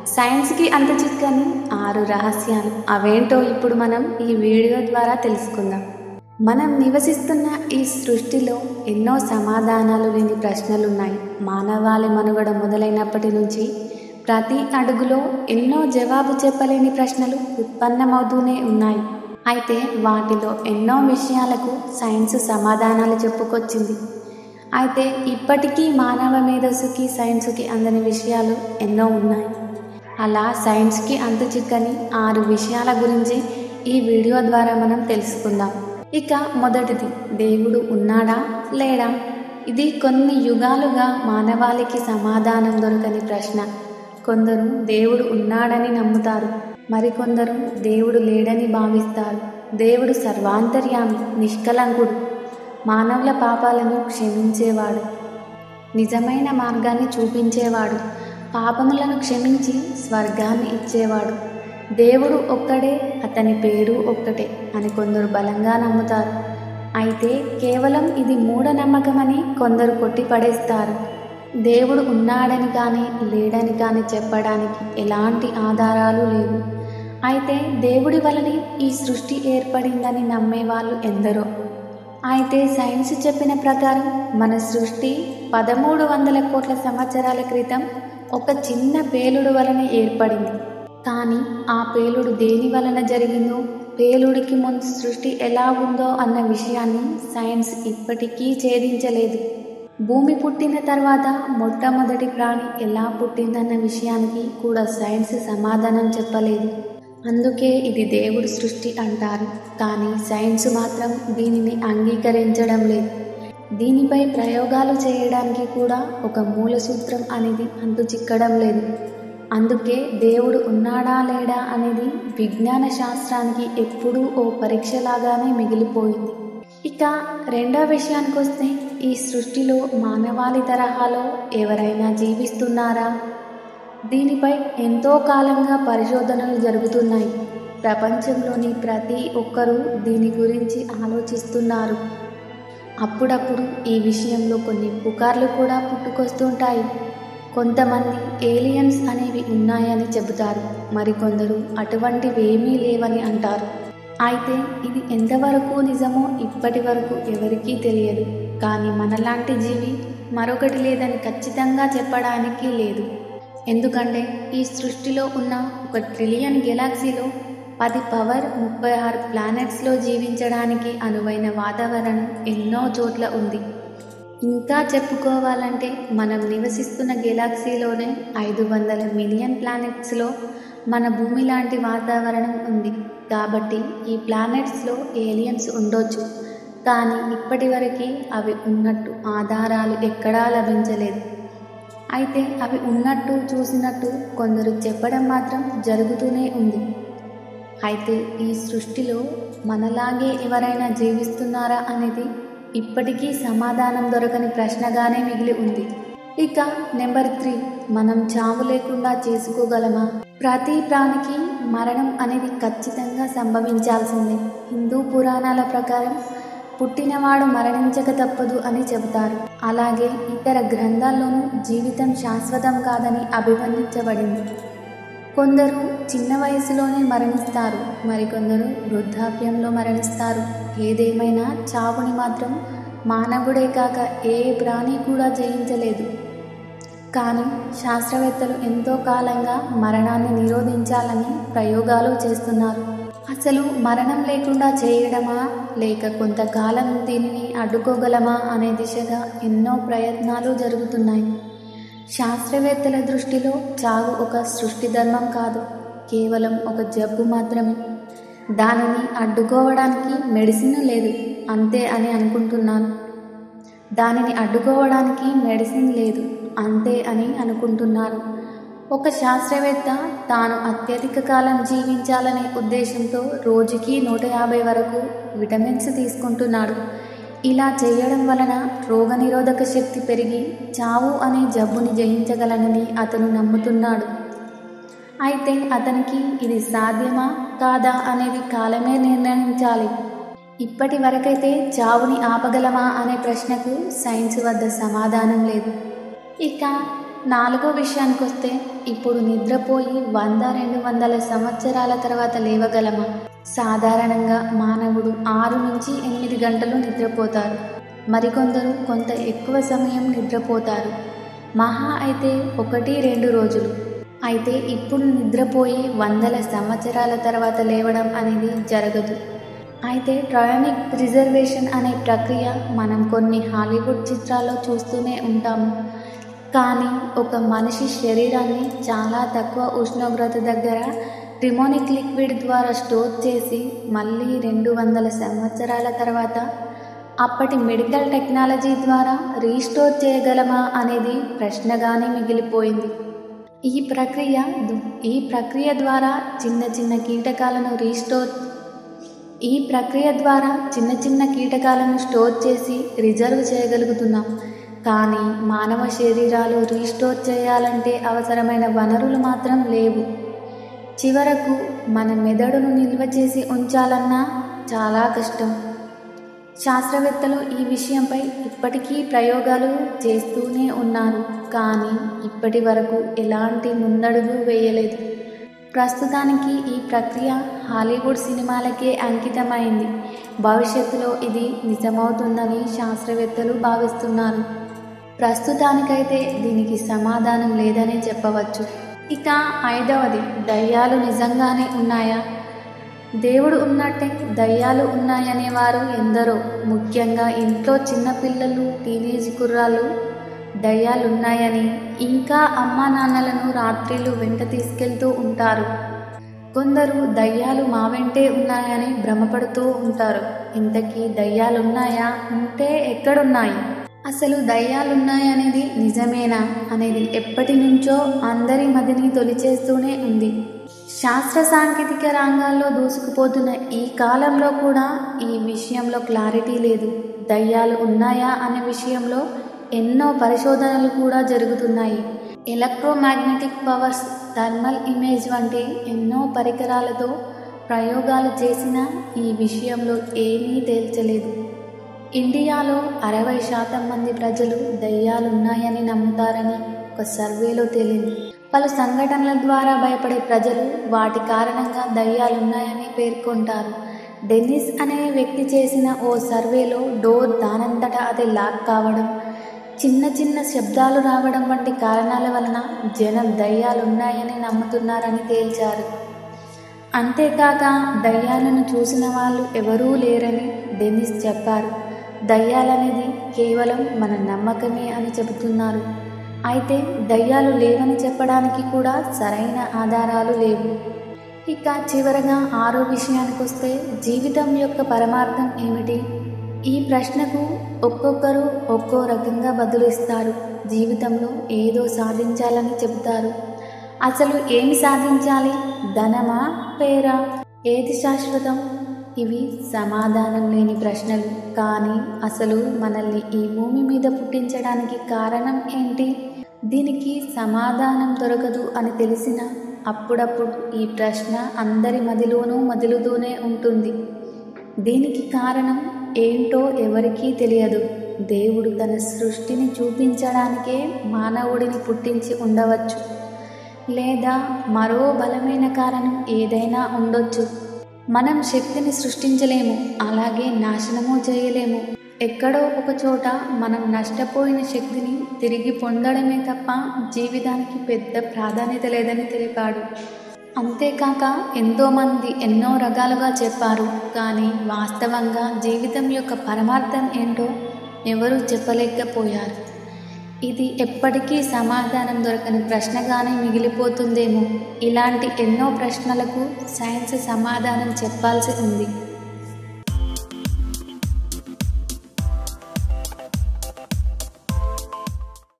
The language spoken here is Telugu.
సైన్స్కి అంత చిక్కని ఆరు రహస్యాలు అవేంటో ఇప్పుడు మనం ఈ వీడియో ద్వారా తెలుసుకుందాం మనం నివసిస్తున్న ఈ సృష్టిలో ఎన్నో సమాధానాలు లేని ప్రశ్నలున్నాయి మానవాళి మనుగడ మొదలైనప్పటి నుంచి ప్రతి అడుగులో ఎన్నో జవాబు చెప్పలేని ప్రశ్నలు ఉత్పన్నమవుతూనే ఉన్నాయి అయితే వాటిలో ఎన్నో విషయాలకు సైన్స్ సమాధానాలు చెప్పుకొచ్చింది అయితే ఇప్పటికీ మానవ మేధస్సుకి సైన్స్కి అందని విషయాలు ఎన్నో ఉన్నాయి అలా సైన్స్కి అంతు చిక్కని ఆరు విషయాల గురించి ఈ వీడియో ద్వారా మనం తెలుసుకుందాం ఇక మొదటిది దేవుడు ఉన్నాడా లేడా ఇది కొన్ని యుగాలుగా మానవాళికి సమాధానం దొరకని ప్రశ్న కొందరు దేవుడు ఉన్నాడని నమ్ముతారు మరికొందరు దేవుడు లేడని భావిస్తారు దేవుడు సర్వాంతర్యామి నిష్కలంకుడు మానవుల పాపాలను క్షమించేవాడు నిజమైన మార్గాన్ని చూపించేవాడు పాపములను క్షమించి స్వర్గాన్ని ఇచ్చేవాడు దేవుడు ఒక్కడే అతని పేరు ఒక్కటే అని కొందరు బలంగా నమ్ముతారు అయితే కేవలం ఇది మూఢనమ్మకమని కొందరు కొట్టిపడేస్తారు దేవుడు ఉన్నాడని కానీ లేడని కానీ చెప్పడానికి ఎలాంటి ఆధారాలు లేవు అయితే దేవుడి వలనే ఈ సృష్టి ఏర్పడిందని నమ్మేవాళ్ళు ఎందరో అయితే సైన్స్ చెప్పిన ప్రకారం మన సృష్టి పదమూడు వందల కోట్ల సంవత్సరాల క్రితం ఒక చిన్న పేలుడు వలన ఏర్పడింది కానీ ఆ పేలుడు దేని వలన జరిగిందో పేలుడికి ముందు సృష్టి ఎలా ఉందో అన్న విషయాన్ని సైన్స్ ఇప్పటికీ ఛేదించలేదు భూమి పుట్టిన తర్వాత మొట్టమొదటి ప్రాణి ఎలా పుట్టిందన్న విషయానికి కూడా సైన్స్ సమాధానం చెప్పలేదు అందుకే ఇది దేవుడి సృష్టి అంటారు కానీ సైన్స్ మాత్రం దీనిని అంగీకరించడం లేదు దీనిపై ప్రయోగాలు చేయడానికి కూడా ఒక మూల సూత్రం అనేది అంతు చిక్కడం లేదు అందుకే దేవుడు ఉన్నాడా లేడా అనేది విజ్ఞాన శాస్త్రానికి ఎప్పుడూ ఓ పరీక్షలాగానే మిగిలిపోయింది ఇక రెండో విషయానికి వస్తే ఈ సృష్టిలో మానవాళి తరహాలో ఎవరైనా జీవిస్తున్నారా దీనిపై ఎంతో కాలంగా పరిశోధనలు జరుగుతున్నాయి ప్రపంచంలోని ప్రతి ఒక్కరూ దీని గురించి ఆలోచిస్తున్నారు అప్పుడప్పుడు ఈ విషయంలో కొన్ని పుకార్లు కూడా పుట్టుకొస్తుంటాయి కొంతమంది ఏలియన్స్ అనేవి ఉన్నాయని చెబుతారు మరికొందరు అటువంటివేమీ లేవని అంటారు అయితే ఇది ఎంతవరకు నిజమో ఇప్పటి వరకు ఎవరికీ తెలియదు కానీ మనలాంటి జీవి మరొకటి లేదని ఖచ్చితంగా చెప్పడానికి లేదు ఎందుకంటే ఈ సృష్టిలో ఉన్న ఒక ట్రిలియన్ గెలాక్సీలో పది పవర్ ముప్పై ఆరు ప్లానెట్స్లో జీవించడానికి అనువైన వాతావరణం ఎన్నో చోట్ల ఉంది ఇంకా చెప్పుకోవాలంటే మనం నివసిస్తున్న గెలాక్సీలోనే ఐదు వందల మిలియన్ ప్లానెట్స్లో మన భూమి లాంటి వాతావరణం ఉంది కాబట్టి ఈ ప్లానెట్స్లో ఏలియన్స్ ఉండొచ్చు కానీ ఇప్పటి వరకు అవి ఉన్నట్టు ఆధారాలు ఎక్కడా లభించలేదు అయితే అవి ఉన్నట్టు చూసినట్టు కొందరు చెప్పడం మాత్రం జరుగుతూనే ఉంది అయితే ఈ సృష్టిలో మనలాగే ఎవరైనా జీవిస్తున్నారా అనేది ఇప్పటికీ సమాధానం దొరకని ప్రశ్నగానే మిగిలి ఉంది ఇక నెంబర్ త్రీ మనం చావు లేకుండా చేసుకోగలమా ప్రతి ప్రాణికి మరణం అనేది ఖచ్చితంగా సంభవించాల్సిందే హిందూ పురాణాల ప్రకారం పుట్టినవాడు మరణించక తప్పదు అని చెబుతారు అలాగే ఇతర గ్రంథాల్లోనూ జీవితం శాశ్వతం కాదని అభివర్ణించబడింది కొందరు చిన్న వయసులోనే మరణిస్తారు మరికొందరు వృద్ధాప్యంలో మరణిస్తారు ఏదేమైనా చావుని మాత్రం మానవుడే కాక ఏ ప్రాణి కూడా జయించలేదు కానీ శాస్త్రవేత్తలు ఎంతో కాలంగా మరణాన్ని నిరోధించాలని ప్రయోగాలు చేస్తున్నారు అసలు మరణం లేకుండా చేయడమా లేక కొంతకాలం దీనిని అడ్డుకోగలమా అనే దిశగా ఎన్నో ప్రయత్నాలు జరుగుతున్నాయి శాస్త్రవేత్తల దృష్టిలో చావు ఒక సృష్టి ధర్మం కాదు కేవలం ఒక జబ్బు మాత్రమే దానిని అడ్డుకోవడానికి మెడిసిన్ లేదు అంతే అని అనుకుంటున్నాను దానిని అడ్డుకోవడానికి మెడిసిన్ లేదు అంతే అని అనుకుంటున్నారు ఒక శాస్త్రవేత్త తాను అత్యధిక కాలం జీవించాలనే ఉద్దేశంతో రోజుకి నూట యాభై వరకు విటమిన్స్ తీసుకుంటున్నాడు ఇలా చేయడం వలన రోగనిరోధక శక్తి పెరిగి చావు అనే జబ్బుని జయించగలనని అతను నమ్ముతున్నాడు అయితే అతనికి ఇది సాధ్యమా కాదా అనేది కాలమే నిర్ణయించాలి ఇప్పటి వరకైతే చావుని ఆపగలమా అనే ప్రశ్నకు సైన్స్ వద్ద సమాధానం లేదు ఇక నాలుగో విషయానికి వస్తే ఇప్పుడు నిద్రపోయి వంద రెండు వందల సంవత్సరాల తర్వాత లేవగలమా సాధారణంగా మానవుడు ఆరు నుంచి ఎనిమిది గంటలు నిద్రపోతారు మరికొందరు కొంత ఎక్కువ సమయం నిద్రపోతారు మహా అయితే ఒకటి రెండు రోజులు అయితే ఇప్పుడు నిద్రపోయి వందల సంవత్సరాల తర్వాత లేవడం అనేది జరగదు అయితే ట్రయానిక్ రిజర్వేషన్ అనే ప్రక్రియ మనం కొన్ని హాలీవుడ్ చిత్రాల్లో చూస్తూనే ఉంటాము కానీ ఒక మనిషి శరీరాన్ని చాలా తక్కువ ఉష్ణోగ్రత దగ్గర రిమోనిక్ లిక్విడ్ ద్వారా స్టోర్ చేసి మళ్ళీ రెండు వందల సంవత్సరాల తర్వాత అప్పటి మెడికల్ టెక్నాలజీ ద్వారా రీస్టోర్ చేయగలమా అనేది ప్రశ్నగానే మిగిలిపోయింది ఈ ప్రక్రియ ఈ ప్రక్రియ ద్వారా చిన్న చిన్న కీటకాలను రీస్టోర్ ఈ ప్రక్రియ ద్వారా చిన్న చిన్న కీటకాలను స్టోర్ చేసి రిజర్వ్ చేయగలుగుతున్నాం కానీ మానవ శరీరాలు రీస్టోర్ చేయాలంటే అవసరమైన వనరులు మాత్రం లేవు చివరకు మన మెదడును నిల్వ చేసి ఉంచాలన్నా చాలా కష్టం శాస్త్రవేత్తలు ఈ విషయంపై ఇప్పటికీ ప్రయోగాలు చేస్తూనే ఉన్నారు కానీ ఇప్పటి వరకు ఎలాంటి ముందడుగు వేయలేదు ప్రస్తుతానికి ఈ ప్రక్రియ హాలీవుడ్ సినిమాలకే అంకితమైంది భవిష్యత్తులో ఇది నిజమవుతుందని శాస్త్రవేత్తలు భావిస్తున్నారు ప్రస్తుతానికైతే దీనికి సమాధానం లేదనే చెప్పవచ్చు ఇక ఐదవది దయ్యాలు నిజంగానే ఉన్నాయా దేవుడు ఉన్నట్టే దయ్యాలు ఉన్నాయనేవారు ఎందరో ముఖ్యంగా ఇంట్లో చిన్నపిల్లలు టీనేజ్ కుర్రాళ్ళు దయ్యాలున్నాయని ఇంకా అమ్మా నాన్నలను రాత్రిళ్ళు వెంట తీసుకెళ్తూ ఉంటారు కొందరు దయ్యాలు మా వెంటే ఉన్నాయని భ్రమపడుతూ ఉంటారు ఇంతకీ దయ్యాలున్నాయా ఉంటే ఎక్కడున్నాయి అసలు దయ్యాలున్నాయనేది నిజమేనా అనేది ఎప్పటి నుంచో అందరి మదిని తొలిచేస్తూనే ఉంది శాస్త్ర సాంకేతిక రంగాల్లో దూసుకుపోతున్న ఈ కాలంలో కూడా ఈ విషయంలో క్లారిటీ లేదు దయ్యాలు ఉన్నాయా అనే విషయంలో ఎన్నో పరిశోధనలు కూడా జరుగుతున్నాయి ఎలక్ట్రోమాగ్నెటిక్ పవర్స్ థర్మల్ ఇమేజ్ వంటి ఎన్నో పరికరాలతో ప్రయోగాలు చేసినా ఈ విషయంలో ఏమీ తేల్చలేదు ఇండియాలో అరవై శాతం మంది ప్రజలు దయ్యాలున్నాయని నమ్ముతారని ఒక సర్వేలో తేలింది పలు సంఘటనల ద్వారా భయపడే ప్రజలు వాటి కారణంగా దయ్యాలున్నాయని పేర్కొంటారు డెన్నిస్ అనే వ్యక్తి చేసిన ఓ సర్వేలో డోర్ దానంతటా అది లాక్ కావడం చిన్న చిన్న శబ్దాలు రావడం వంటి కారణాల వలన జనం దయ్యాలున్నాయని నమ్ముతున్నారని తేల్చారు అంతేకాక దయ్యాలను చూసిన వాళ్ళు ఎవరూ లేరని డెన్నిస్ చెప్పారు దయ్యాలనేది కేవలం మన నమ్మకమే అని చెబుతున్నారు అయితే దయ్యాలు లేవని చెప్పడానికి కూడా సరైన ఆధారాలు లేవు ఇక చివరగా ఆరో విషయానికి వస్తే జీవితం యొక్క పరమార్థం ఏమిటి ఈ ప్రశ్నకు ఒక్కొక్కరు ఒక్కో రకంగా బదులిస్తారు జీవితంలో ఏదో సాధించాలని చెబుతారు అసలు ఏమి సాధించాలి ధనమా పేరా ఏది శాశ్వతం ఇవి సమాధానం లేని ప్రశ్నలు కానీ అసలు మనల్ని ఈ భూమి మీద పుట్టించడానికి కారణం ఏంటి దీనికి సమాధానం దొరకదు అని తెలిసిన అప్పుడప్పుడు ఈ ప్రశ్న అందరి మదిలోనూ మదిలుతూనే ఉంటుంది దీనికి కారణం ఏంటో ఎవరికీ తెలియదు దేవుడు తన సృష్టిని చూపించడానికే మానవుడిని పుట్టించి ఉండవచ్చు లేదా మరో బలమైన కారణం ఏదైనా ఉండొచ్చు మనం శక్తిని సృష్టించలేము అలాగే నాశనము చేయలేము ఎక్కడో ఒక చోట మనం నష్టపోయిన శక్తిని తిరిగి పొందడమే తప్ప జీవితానికి పెద్ద ప్రాధాన్యత లేదని తెలిపాడు అంతేకాక ఎంతోమంది ఎన్నో రకాలుగా చెప్పారు కానీ వాస్తవంగా జీవితం యొక్క పరమార్థం ఏంటో ఎవరూ చెప్పలేకపోయారు ఇది ఎప్పటికీ సమాధానం దొరకని ప్రశ్నగానే మిగిలిపోతుందేమో ఇలాంటి ఎన్నో ప్రశ్నలకు సైన్స్ సమాధానం చెప్పాల్సి ఉంది